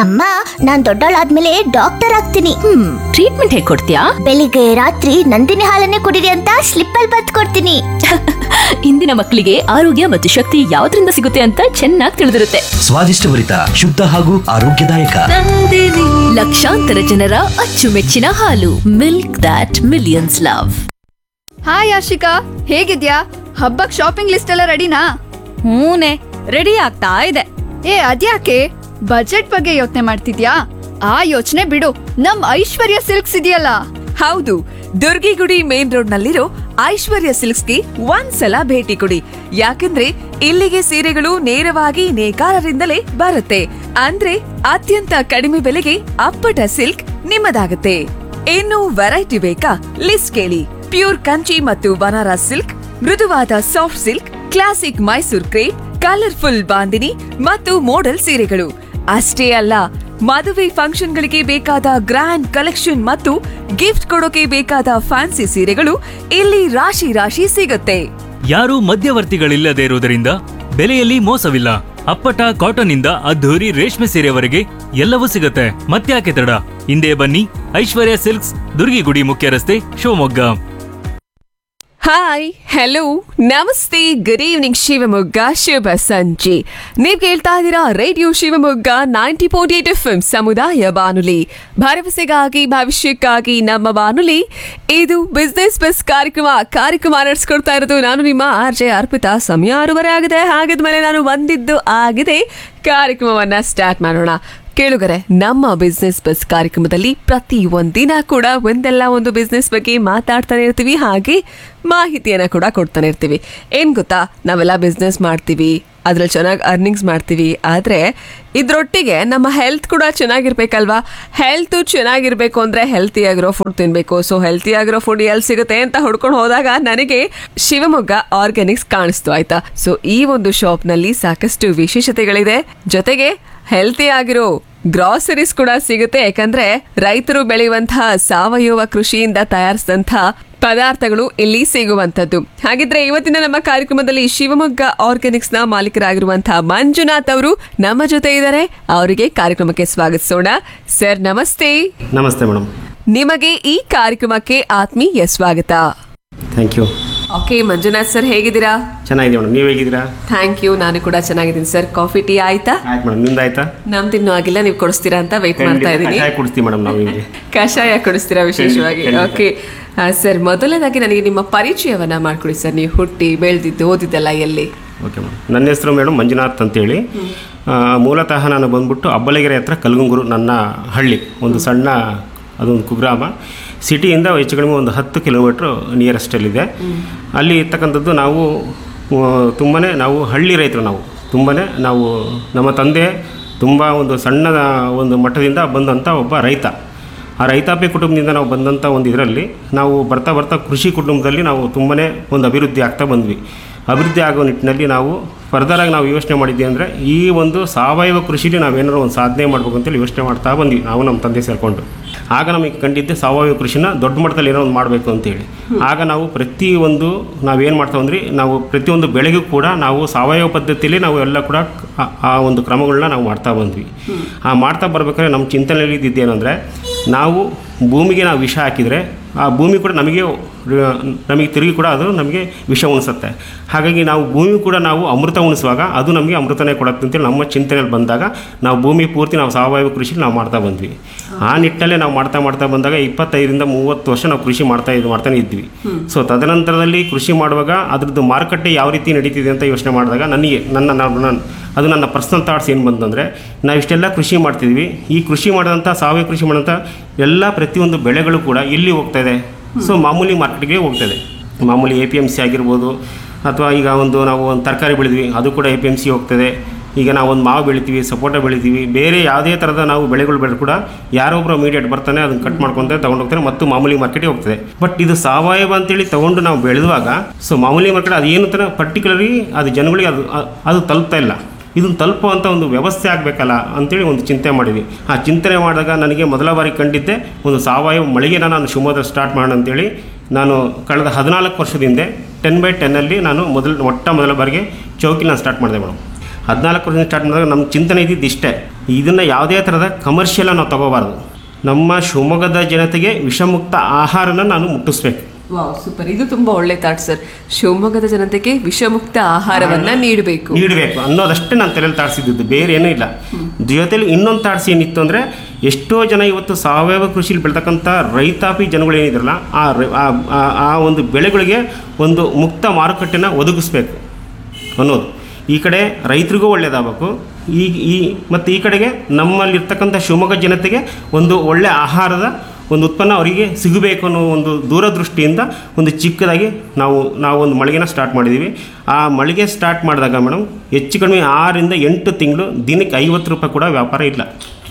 ಅಮ್ಮ ನಾನ್ ದೊಡ್ಡವಳಾದ್ಮೇಲೆ ಡಾಕ್ಟರ್ ಆಗ್ತೀನಿ ಹ್ಮ್ ಟ್ರೀಟ್ಮೆಂಟ್ ಹೇಗ್ ಕೊಡ್ತೀಯಾ ಬೆಳಿಗ್ಗೆ ರಾತ್ರಿ ನಂದಿನಿ ಹಾಲನ್ನೇ ಕುಡಿರಿ ಅಂತ ಸ್ಲಿಪ್ ಅಲ್ಲಿ ಬತ್ ಕೊಡ್ತೀನಿ ಇಂದಿನ ಮಕ್ಕಳಿಗೆ ಆರೋಗ್ಯ ಮತ್ತು ಶಕ್ತಿ ಯಾವ್ದ್ರಿಂದ ಸಿಗುತ್ತೆ ಅಂತ ಚೆನ್ನಾಗಿ ತಿಳಿದಿರುತ್ತೆ ಸ್ವಾದಿಷ್ಟಭರಿತ ಶುದ್ಧ ಹಾಗೂ ಆರೋಗ್ಯದಾಯಕ ಲಕ್ಷಾಂತರ ಜನರ ಅಚ್ಚುಮೆಚ್ಚಿನ ಹಾಲು milk that millions love hi Ashika ಹೇಗಿದ್ಯಾ ಹಬ್ಬಕ್ ಶಾಪಿಂಗ್ ಲಿಸ್ಟ್ ಎಲ್ಲ ರೆಡಿನಾ ಹೂನೆ ರೆಡಿ ಆಗ್ತಾ ಇದೆ ಏ ಅದ್ಯಾಕೆ ಬಜೆಟ್ ಬಗ್ಗೆ ಯೋಚನೆ ಮಾಡ್ತಿದ್ಯಾ ಆ ಯೋಚನೆ ಬಿಡು ನಮ್ ಐಶ್ವರ್ಯ ಸಿಲ್ಕ್ಸ್ ಇದೆಯಲ್ಲ ಹೌದು ದುರ್ಗಿಗುಡಿ ಮೇನ್ ರೋಡ್ ನಲ್ಲಿರೋ ಐಶ್ವರ್ಯ ಸಿಲ್ಕ್ಸ್ಗೆ ಒಂದ್ಸಲ ಭೇಟಿ ಕೊಡಿ ಯಾಕಂದ್ರೆ ಇಲ್ಲಿಗೆ ಸೀರೆಗಳು ನೇರವಾಗಿ ನೇಕಾರರಿಂದಲೇ ಬರುತ್ತೆ ಅಂದ್ರೆ ಅತ್ಯಂತ ಕಡಿಮೆ ಬೆಲೆಗೆ ಅಪ್ಪಟ ಸಿಲ್ಕ್ ನಿಮ್ಮದಾಗುತ್ತೆ ಇನ್ನು ವೆರೈಟಿ ಬೇಕಾ ಲಿಸ್ಟ್ ಕೇಳಿ ಪ್ಯೂರ್ ಕಂಚಿ ಮತ್ತು ಬನಾರಸ್ ಸಿಲ್ಕ್ ಮೃದುವಾದ soft silk classic Mysore crepe colourful bandhani ಮತ್ತು ಮೋಡಲ್ ಸೀರೆಗಳು ಅಷ್ಟೇ ಅಲ್ಲ ಮದುವೆ ಫಂಕ್ಷನ್ಗಳಿಗೆ ಬೇಕಾದ ಗ್ರ್ಯಾಂಡ್ ಕಲೆಕ್ಷನ್ ಮತ್ತು ಗಿಫ್ಟ್ ಕೊಡೋಕೆ ಬೇಕಾದ ಫ್ಯಾನ್ಸಿ ಸೀರೆಗಳು ಇಲ್ಲಿ ರಾಶಿ ರಾಶಿ ಸಿಗುತ್ತೆ ಯಾರೂ ಮಧ್ಯವರ್ತಿಗಳಿಲ್ಲದೆ ಇರುವುದರಿಂದ ಬೆಲೆಯಲ್ಲಿ ಮೋಸವಿಲ್ಲ ಅಪ್ಪಟ ಕಾಟನ್ ಇಂದ ಅದ್ಧೂರಿ ರೇಷ್ಮೆ ಸೀರೆವರೆಗೆ ಎಲ್ಲವೂ ಸಿಗುತ್ತೆ ಮತ್ತ್ಯಾಕೆ ತಡ ಹಿಂದೆ ಬನ್ನಿ ಐಶ್ವರ್ಯ ಸಿಲ್ಕ್ಸ್ ದುರ್ಗಿಗುಡಿ ಮುಖ್ಯ ರಸ್ತೆ ಶಿವಮೊಗ್ಗ ಹಾಯ್ ಹಲೋ ನಮಸ್ತೆ ಗುಡ್ ಈವ್ನಿಂಗ್ ಶಿವಮೊಗ್ಗ ಶುಭ ಸಂಜೆ ನೀವ್ ಕೇಳ್ತಾ ಇದ್ದೀರಾ radio Shivamogga ninety point eight F ಸಮುದಾಯ ಬಾನುಲಿ ಭರವಸೆಗಾಗಿ ಭವಿಷ್ಯಕ್ಕಾಗಿ ನಮ್ಮ ಬಾನುಲಿ ಇದು ಬಿಸ್ನೆಸ್ ಬಸ್ ಕಾರ್ಯಕ್ರಮ ಕಾರ್ಯಕ್ರಮ ನಡೆಸ್ಕೊಡ್ತಾ ಇರೋದು ನಾನು ನಿಮ್ಮ ಆರ್ ಜೆ ಅರ್ಪಿತಾ ಸಮಯ ಆರೂವರೆ ಆಗಿದೆ ಹಾಗಿದ್ಮೇಲೆ ನಾನು ಬಂದಿದ್ದು ಆಗಿದೆ ಕಾರ್ಯಕ್ರಮವನ್ನ ಸ್ಟಾರ್ಟ್ ಮಾಡೋಣ ಕೇಳುಗರೆ ನಮ್ಮ ಬಿಸ್ನೆಸ್ ಬಸ್ ಕಾರ್ಯಕ್ರಮದಲ್ಲಿ ಪ್ರತಿ ಒಂದಿನ ಕೂಡ ಒಂದಲ್ಲ ಒಂದು ಬಿಸ್ನೆಸ್ ಬಗ್ಗೆ ಮಾತಾಡ್ತಾನೆ ಇರ್ತೀವಿ ಹಾಗೆ ಮಾಹಿತಿಯನ್ನ ಕೂಡ ಕೊಡ್ತಾನೆ ಇರ್ತೀವಿ ಏನ್ ಗೊತ್ತಾ ನಾವೆಲ್ಲ ಬಿಸ್ನೆಸ್ ಮಾಡ್ತೀವಿ ಅದ್ರಲ್ಲಿ ಚೆನ್ನಾಗಿ ಅರ್ನಿಂಗ್ಸ್ ಮಾಡ್ತೀವಿ ಆದ್ರೆ ಇದ್ರೊಟ್ಟಿಗೆ ನಮ್ಮ ಹೆಲ್ತ್ ಕೂಡ ಚೆನ್ನಾಗಿರ್ಬೇಕಲ್ವಾ ಹೆಲ್ತ್ ಚೆನ್ನಾಗಿರ್ಬೇಕು ಅಂದ್ರೆ ಹೆಲ್ತಿ ಆಗಿರೋ ಫುಡ್ ತಿನ್ಬೇಕು ಸೊ ಹೆಲ್ತಿ ಆಗಿರೋ ಫುಡ್ ಎಲ್ಲಿ ಸಿಗುತ್ತೆ ಅಂತ ಹುಡ್ಕೊಂಡು ಹೋದಾಗ ನನಗೆ ಶಿವಮೊಗ್ಗ ಆರ್ಗ್ಯಾನಿಕ್ಸ್ ಕಾಣಿಸ್ತು ಆಯ್ತಾ ಸೊ ಈ ಒಂದು ಶಾಪ್ ನಲ್ಲಿ ಸಾಕಷ್ಟು ವಿಶೇಷತೆಗಳಿದೆ ಜೊತೆಗೆ ಹೆಲ್ತಿ ಆಗಿರೋ ಗ್ರಾಸರೀಸ್ ಕೂಡ ಸಿಗುತ್ತೆ ಯಾಕಂದ್ರೆ ರೈತರು ಬೆಳೆಯುವಂತಹ ಸಾವಯವ ಕೃಷಿಯಿಂದ ತಯಾರಿಸಿದಂತಹ ಪದಾರ್ಥಗಳು ಇಲ್ಲಿ ಸಿಗುವಂತದ್ದು ಹಾಗಿದ್ರೆ ಇವತ್ತಿನ ನಮ್ಮ ಕಾರ್ಯಕ್ರಮದಲ್ಲಿ ಶಿವಮೊಗ್ಗ ಆರ್ಗ್ಯಾನಿಕ್ಸ್ ನ ಮಾಲೀಕರಾಗಿರುವಂತಹ ಮಂಜುನಾಥ್ ಅವರು ನಮ್ಮ ಜೊತೆ ಇದ್ದಾರೆ ಅವರಿಗೆ ಕಾರ್ಯಕ್ರಮಕ್ಕೆ ಸ್ವಾಗತಿಸೋಣ ಸರ್ ನಮಸ್ತೆ ನಮಸ್ತೆ ಮೇಡಮ್ ನಿಮಗೆ ಈ ಕಾರ್ಯಕ್ರಮಕ್ಕೆ ಆತ್ಮೀಯ ಸ್ವಾಗತ thank you okay Manjunath sir ಹೇಗಿದ್ದೀರಾ ಚೆನ್ನಾಗಿದೆ ಮೇಡಮ್ ನೀವು ಹೇಗಿದ್ದೀರಾ ಥ್ಯಾಂಕ್ ಯು ನಾನು ಕೂಡ ಚೆನ್ನಾಗಿದ್ದೀನಿ ಸರ್ ಕಾಫಿ ಟೀ ಆಯ್ತಾ ಆಯ್ತು ಮೇಡಮ್ ನಿಮ್ದು ಆಯ್ತಾ ನಮ್ದು ಇನ್ನೂ ಆಗಿಲ್ಲ ನೀವು ಕೊಡಿಸ್ತೀರಾ ಅಂತ ವೆಯ್ಟ್ ಮಾಡ್ತಾ ಇದ್ದೀನಿ ಕಷಾಯ ಕುಡಿಸ್ತೀವಿ ಮೇಡಮ್ ನಾವು ನಿಮಗೆ ಕಷಾಯ ಕೊಡಿಸ್ತೀರಾ ವಿಶೇಷವಾಗಿ ಖಂಡಿತ. ಓಕೆ ಸರ್ ಮೊದಲನೇದಾಗಿ ನನಗೆ ನಿಮ್ಮ ಪರಿಚಯವನ್ನ ಮಾಡ್ಕೊಡಿ ಸರ್ ನೀವು ಹುಟ್ಟಿ ಬೆಳೆದಿದ್ದು ಓದಿದ್ದೆಲ್ಲ ಎಲ್ಲಿ ಓಕೆ ಮೇಡಮ್ ನನ್ನ ಹೆಸರು ಮೇಡಮ್ ಮಂಜುನಾಥ್ ಅಂತೇಳಿ ಆ, ಮೂಲತಃ ನಾನು ಬಂದ್ಬಿಟ್ಟು ಅಬ್ಬಲಗೆರೆ ಹತ್ರ ಕಲ್ಗುಂಗೂರು ನನ್ನ ಹಳ್ಳಿ ಒಂದು ಸಣ್ಣ ಅದೊಂದು ಕುಗ್ರಾಮ ಸಿಟಿಯಿಂದ ಹೆಚ್ಚು ಕಡಿಮೆ ಒಂದು ಹತ್ತು ಕಿಲೋಮೀಟ್ರ್ ನಿಯರೆಸ್ಟಲ್ಲಿದೆ ಅಲ್ಲಿ ಇರ್ತಕ್ಕಂಥದ್ದು ನಾವು ತುಂಬಾ ನಾವು ಹಳ್ಳಿ ರೈತರು ನಾವು ತುಂಬಾ ನಾವು ನಮ್ಮ ತಂದೆ ತುಂಬ ಒಂದು ಸಣ್ಣ ಒಂದು ಮಟ್ಟದಿಂದ ಬಂದಂಥ ಒಬ್ಬ ರೈತ ಆ ರೈತಾಪಿ ಕುಟುಂಬದಿಂದ ನಾವು ಬಂದಂಥ ಒಂದು ಇದರಲ್ಲಿ ನಾವು ಬರ್ತಾ ಬರ್ತಾ ಕೃಷಿ ಕುಟುಂಬದಲ್ಲಿ ನಾವು ತುಂಬಾ ಒಂದು ಅಭಿವೃದ್ಧಿ ಆಗ್ತಾ ಬಂದ್ವಿ ಅಭಿವೃದ್ಧಿ ಆಗೋ ನಿಟ್ಟಿನಲ್ಲಿ ನಾವು ಫರ್ದರಾಗಿ ನಾವು ಯೋಚನೆ ಮಾಡಿದ್ವಿ ಅಂದರೆ ಈ ಒಂದು ಸಾವಯವ ಕೃಷಿಲಿ ನಾವೇನಾದ್ರು ಒಂದು ಸಾಧನೆ ಮಾಡಬೇಕು ಅಂತೇಳಿ ಯೋಚನೆ ಮಾಡ್ತಾ ಬಂದ್ವಿ ನಾವು ನಮ್ಮ ತಂದೆ ಸೇರಿಕೊಂಡು ಆಗ ನಮಗೆ ಕಂಡಿದ್ದೆ ಸಾವಯವ ಕೃಷಿನ ದೊಡ್ಡ ಮಟ್ಟದಲ್ಲಿ ಏನೋ ಒಂದು ಮಾಡಬೇಕು ಅಂತೇಳಿ ಆಗ ನಾವು ಪ್ರತಿಯೊಂದು ನಾವೇನು ಮಾಡ್ತಾವೆ ಅಂದ್ರೆ ನಾವು ಪ್ರತಿಯೊಂದು ಬೆಳೆಗೂ ಕೂಡ ನಾವು ಸಾವಯವ ಪದ್ಧತಿಯಲ್ಲಿ ನಾವು ಎಲ್ಲ ಕೂಡ ಆ- ಆ ಒಂದು ಕ್ರಮಗಳನ್ನ ನಾವು ಮಾಡ್ತಾ ಬಂದ್ವಿ ಆ ಮಾಡ್ತಾ ಬರ್ಬೇಕಾದ್ರೆ ನಮ್ಮ ಚಿಂತನೆಯಲ್ಲಿ ಇದ್ದಿದ್ದೇನೆಂದರೆ ನಾವು ಭೂಮಿಗೆ ನಾವು ವಿಷ ಹಾಕಿದರೆ ಆ ಭೂಮಿ ಕೂಡ ನಮಗೆ ರ- ನಮಗೆ ತಿರುಗಿ ಕೂಡ ಅದು ನಮಗೆ ವಿಷ ಉಣಿಸುತ್ತೆ ಹಾಗಾಗಿ ನಾವು ಭೂಮಿ ಕೂಡ ನಾವು ಅಮೃತ ಉಣಿಸುವಾಗ ಅದು ನಮಗೆ ಅಮೃತನೇ ಕೊಡುತ್ತೆ ಅಂತೇಳಿ ನಮ್ಮ ಚಿಂತನೆಯಲ್ಲಿ ಬಂದಾಗ ನಾವು ಭೂಮಿ ಪೂರ್ತಿ ನಾವು ಸಾವಯವ ಕೃಷಿ ನಾವು ಮಾಡ್ತಾ ಬಂದ್ವಿ ಆ ನಿಟ್ಟಲ್ಲೇ ನಾವು ಮಾಡ್ತಾ ಮಾಡ್ತಾ ಬಂದಾಗ ಇಪ್ಪತ್ತೈದರಿಂದ ಮೂವತ್ತು ವರ್ಷ ನಾವು ಕೃಷಿ ಮಾಡ್ತಾ ಇದು ಮಾಡ್ತಾನೆ ಇದ್ವಿ ಸೊ ತದನಂತರದಲ್ಲಿ ಕೃಷಿ ಮಾಡುವಾಗ ಅದ್ರದ್ದು ಮಾರುಕಟ್ಟೆ ಯಾವ ರೀತಿ ನಡೀತಿದೆ ಅಂತ ಯೋಚನೆ ಮಾಡಿದಾಗ ನನಗೆ ನನ್ನ ನಾನು ನಾನು- ಅದು ನನ್ನ ಪರ್ಸ್ನಲ್ ಥಾಟ್ಸ್ ಏನು ಬಂತಂದರೆ ನಾವು ಇಷ್ಟೆಲ್ಲ ಕೃಷಿ ಮಾಡ್ತಿದ್ವಿ ಈ ಕೃಷಿ ಮಾಡಿದಂಥ ಸಾವಯವ ಕೃಷಿ ಮಾಡಿದಂಥ ಎಲ್ಲ ಪ್ರತಿಯೊಂದು ಬೆಳೆಗಳು ಕೂಡ ಎಲ್ಲಿ ಹೋಗ್ತಾ ಇದೆ ಸೊ ಮಾಮೂಲಿ ಮಾರ್ಕೆಟ್ಗೆ ಹೋಗ್ತಾ ಇದೆ ಮಾಮೂಲಿ ಎ ಪಿ ಎಮ್ ಸಿ ಆಗಿರ್ಬೋದು ಅಥವಾ ಈಗ ಒಂದು ನಾವು ಒಂದು ತರಕಾರಿ ಬೆಳೆದ್ವಿ ಅದು ಕೂಡ ಎ ಪಿ ಎಮ್ ಸಿ ಹೋಗ್ತದೆ ಈಗ ನಾವು ಒಂದು ಮಾವು ಬೆಳಿತೀವಿ ಸಪೋಟ ಬೆಳಿತೀವಿ ಬೇರೆ ಯಾವುದೇ ಥರದ ನಾವು ಬೆಳೆಗಳು ಬೆಳೆದು ಕೂಡ ಯಾರೋ ಒಬ್ಬರು ಮೀಡಿಯೇಟ್ ಬರ್ತಾನೆ ಅದನ್ನು ಕಟ್ ಮಾಡ್ಕೊಂತ ತಗೊಂಡು ಹೋಗ್ತಾನೆ ಮತ್ತು ಮಾಮೂಲಿ ಮಾರ್ಕೆಟಿಗೆ ಹೋಗ್ತದೆ ಬಟ್ ಇದು ಸಾವಯವ ಅಂತೇಳಿ ತಗೊಂಡು ನಾವು ಬೆಳೆದುವಾಗ ಸೊ ಮಾಮೂಲಿ ಮಾರ್ಕೆಟ್ ಅದು ಏನು ಥರ ಪರ್ಟಿಕ್ಯುಲರಿ ಅದು ಜನಗಳಿಗೆ ಅದು ಅದು ತಲುಪ್ತಾ ಇಲ್ಲ ಇದನ್ನು ತಲುಪುವಂಥ ಒಂದು ವ್ಯವಸ್ಥೆ ಆಗಬೇಕಲ್ಲ ಅಂತೇಳಿ ಒಂದು ಚಿಂತೆ ಮಾಡಿದ್ವಿ ಆ ಚಿಂತನೆ ಮಾಡಿದಾಗ ನನಗೆ ಮೊದಲ ಬಾರಿ ಕಂಡಿದ್ದೆ ಒಂದು ಸಾವಯವ ಮಳಿಗೆನ ನಾನು ಶಿವಮೊಗ್ಗದಲ್ಲಿ ಸ್ಟಾರ್ಟ್ ಮಾಡೋಣ ಅಂತೇಳಿ ನಾನು ಕಳೆದ ಹದಿನಾಲ್ಕು ವರ್ಷದ ಹಿಂದೆ ಟೆನ್ ಬೈ ಟೆನ್ನಲ್ಲಿ ನಾನು ಮೊದಲು ಮೊಟ್ಟ ಮೊದಲ ಬಾರಿಗೆ ಚೌಕಿ ನಾನು ಸ್ಟಾರ್ಟ್ ಮಾಡಿದೆ ಮೇಡಮ್ ಹದಿನಾಲ್ಕು ವರ್ಷದಿಂದ ಸ್ಟಾರ್ಟ್ ಮಾಡಿದಾಗ ನಮ್ಮ ಚಿಂತನೆ ಇದ್ದಿದ್ದು ಇಷ್ಟೇ ಇದನ್ನು ಯಾವುದೇ ಥರದ ಕಮರ್ಷಿಯಲ್ ನಾವು ತಗೋಬಾರ್ದು ನಮ್ಮ ಶಿವಮೊಗ್ಗದ ಜನತೆಗೆ ವಿಷಮುಕ್ತ ಆಹಾರನ ನಾನು ಮುಟ್ಟಿಸ್ಬೇಕು ವಾವ್ ಸೂಪರ್ ಇದು ತುಂಬಾ ಒಳ್ಳೆ ಥಾಟ್ ಸರ್ ಶಿವಮೊಗ್ಗದ ಜನತೆಗೆ ವಿಷಮುಕ್ತ ಆಹಾರವನ್ನ ನೀಡಬೇಕು ನೀಡಬೇಕು ಅನ್ನೋದಷ್ಟೇ ನಾನು ತಲೆಯಲ್ಲಿ ತಾಡ್ಸಿದ್ದು ಬೇರೆ ಏನೂ ಇಲ್ಲ ಜೊತೆಲಿ ಇನ್ನೊಂದು ತಾಡ್ಸಿ ಏನಿತ್ತು ಅಂದರೆ ಎಷ್ಟೋ ಜನ ಇವತ್ತು ಸಾವಯವ ಕೃಷಿಲಿ ಬೆಳ್ತಕ್ಕಂಥ ರೈತಾಪಿ ಜನಗಳು ಏನಿದ್ರಲ್ಲ ಆ ರೈ- ಆ- ಆ- ಆ ಒಂದು ಬೆಳೆಗಳಿಗೆ ಒಂದು ಮುಕ್ತ ಮಾರುಕಟ್ಟೆನ ಒದಗಿಸ್ಬೇಕು ಅನ್ನೋದು ಈ ಕಡೆ ರೈತರಿಗೂ ಒಳ್ಳೆಯದಾಗಬೇಕು ಈ ಈ ಮತ್ತು ಈ ಕಡೆಗೆ ನಮ್ಮಲ್ಲಿರ್ತಕ್ಕಂಥ ಶಿವಮೊಗ್ಗ ಜನತೆಗೆ ಒಂದು ಒಳ್ಳೆ ಆಹಾರದ ಒಂದು ಉತ್ಪನ್ನ ಅವರಿಗೆ ಸಿಗಬೇಕು ಅನ್ನೋ ಒಂದು ದೂರದೃಷ್ಟಿಯಿಂದ ಒಂದು ಚಿಕ್ಕದಾಗಿ ನಾವು ನಾವು ಒಂದು ಮಳಿಗೆನ ಸ್ಟಾರ್ಟ್ ಮಾಡಿದ್ದೀವಿ ಆ ಮಳಿಗೆ ಸ್ಟಾರ್ಟ್ ಮಾಡಿದಾಗ ಮೇಡಮ್ ಹೆಚ್ಚು ಕಡಿಮೆ ಆರರಿಂದ ಎಂಟು ತಿಂಗಳು ದಿನಕ್ಕೆ ಐವತ್ತು ರೂಪಾಯಿ ಕೂಡ ವ್ಯಾಪಾರ ಇಲ್ಲ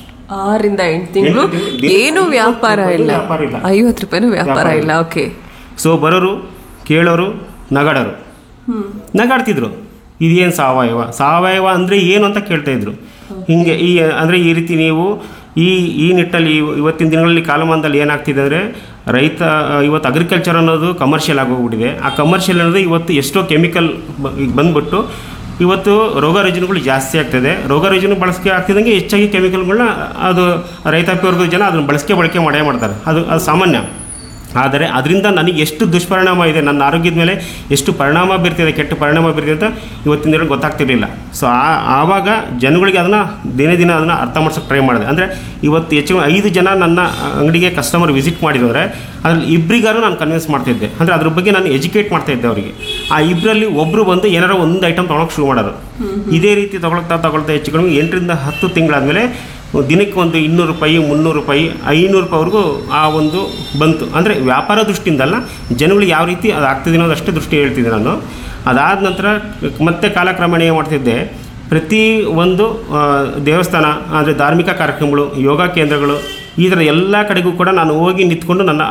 ಆರಿಂದ ಎಂಟು ತಿಂಗಳು ಎಂಟು ತಿಂಗಳು ಏನು ವ್ಯಾಪಾರ ಇಲ್ಲ ವ್ಯಾಪಾರ ಇಲ್ಲ. ಐವತ್ತು ರೂಪಾಯಿನೂ ವ್ಯಾಪಾರ ಇಲ್ಲ ಓಕೆ ಸೊ ಬರೋರು ಕೇಳೋರು ನಗಾಡೋರು ನಗಾಡ್ತಿದ್ರು ಇದೇನು ಸಾವಯವ ಸಾವಯವ ಅಂದರೆ ಏನು ಅಂತ ಕೇಳ್ತಾ ಇದ್ರು ಹಿಂಗೆ ಈ ಅಂದರೆ ಈ ರೀತಿ ನೀವು ಈ ಈ ನಿಟ್ಟಲ್ಲಿ ಇವ- ಇವತ್ತಿನ ದಿನಗಳಲ್ಲಿ ಕಾಲಮಾನದಲ್ಲಿ ಏನಾಗ್ತಿದೆ ಅಂದರೆ ರೈತ ಇವತ್ತು ಅಗ್ರಿಕಲ್ಚರ್ ಅನ್ನೋದು ಕಮರ್ಷಿಯಲ್ ಆಗೋಗ್ಬಿಟ್ಟಿದೆ ಆ ಕಮರ್ಷಿಯಲ್ ಅನ್ನೋದು ಇವತ್ತು ಎಷ್ಟೋ ಕೆಮಿಕಲ್ ಬಂದ್ಬಿಟ್ಟು ಇವತ್ತು ರೋಗ ರುಜಿನಗಳು ಜಾಸ್ತಿ ಆಗ್ತದೆ ರೋಗ ರುಜಿನ ಬಳಕೆ ಆಗ್ತಿದ್ದಂಗೆ ಹೆಚ್ಚಾಗಿ ಕೆಮಿಕಲ್ಗಳನ್ನ ಅದು ರೈತಾಪಿ ವರ್ಗದ ಜನ ಅದನ್ನು ಬಳಕೆ ಬಳಕೆ ಮಾಡೇ ಮಾಡ್ತಾರೆ ಅದು ಅದು ಸಾಮಾನ್ಯ ಆದರೆ ಅದರಿಂದ ನನಗೆ ಎಷ್ಟು ದುಷ್ಪರಿಣಾಮ ಇದೆ ನನ್ನ ಆರೋಗ್ಯದ ಮೇಲೆ ಎಷ್ಟು ಪರಿಣಾಮ ಬೀರ್ತಿದೆ ಕೆಟ್ಟ ಪರಿಣಾಮ ಬೀರ್ತಿದೆ ಅಂತ ಇವತ್ತಿನ ದಿನ ಗೊತ್ತಾಗ್ತಿರ್ಲಿಲ್ಲ ಸೊ ಆ ಆವಾಗ ಜನಗಳಿಗೆ ಅದನ್ನು ದಿನೇ ದಿನ ಅದನ್ನು ಅರ್ಥ ಮಾಡ್ಸೋಕೆ ಟ್ರೈ ಮಾಡಿದೆ ಅಂದರೆ ಇವತ್ತು ಹೆಚ್ಚು ಐದು ಜನ ನನ್ನ ಅಂಗಡಿಗೆ ಕಸ್ಟಮರ್ ವಿಸಿಟ್ ಮಾಡಿದರೆ ಅದ್ರಲ್ಲಿ ಇಬ್ಬರಿಗಾರು ನಾನು ಕನ್ವಿನ್ಸ್ ಮಾಡ್ತಿದ್ದೆ ಅಂದರೆ ಅದ್ರ ಬಗ್ಗೆ ನಾನು ಎಜುಕೇಟ್ ಮಾಡ್ತಾ ಇದ್ದೆ ಅವರಿಗೆ ಆ ಇಬ್ಬರಲ್ಲಿ ಒಬ್ಬರು ಬಂದು ಏನಾರೋ ಒಂದು ಐಟಮ್ ತೊಗೊಳಕ್ಕೆ ಶುರು ಮಾಡೋರು ಇದೇ ರೀತಿ ತೊಗೊಳ್ತಾ ತೊಗೊಳ್ತಾ ಹೆಚ್ಚು ಕಡಿಮೆ ಎಂಟರಿಂದ ಹತ್ತು ತಿಂಗಳಾದಮೇಲೆ ದಿನಕ್ಕೆ ಒಂದು ಇನ್ನೂರು ರೂಪಾಯಿ ಮುನ್ನೂರು ರೂಪಾಯಿ ಐನೂರು ರೂಪಾಯಿವರೆಗೂ ಆ ಒಂದು ಬಂತು ಅಂದರೆ ವ್ಯಾಪಾರ ದೃಷ್ಟಿಯಿಂದಲ್ಲ ಜನಗಳಿಗೆ ಯಾವ ರೀತಿ ಅದು ಆಗ್ತಿದೆ ಅನ್ನೋದು ಅಷ್ಟೇ ದೃಷ್ಟಿ ಹೇಳ್ತಿದ್ದೆ ನಾನು ಅದಾದ ನಂತರ ಮತ್ತೆ ಕಾಲಕ್ರಮೇಣ ಏನು ಮಾಡ್ತಿದ್ದೆ ಪ್ರತಿ ಒಂದು ಆ, ದೇವಸ್ಥಾನ ಅಂದರೆ ಧಾರ್ಮಿಕ ಕಾರ್ಯಕ್ರಮಗಳು ಯೋಗ ಕೇಂದ್ರಗಳು ಈ ಥರ ಎಲ್ಲ ಕಡೆಗೂ ಕೂಡ ನಾನು ಹೋಗಿ ನಿಂತ್ಕೊಂಡು ನನ್ನ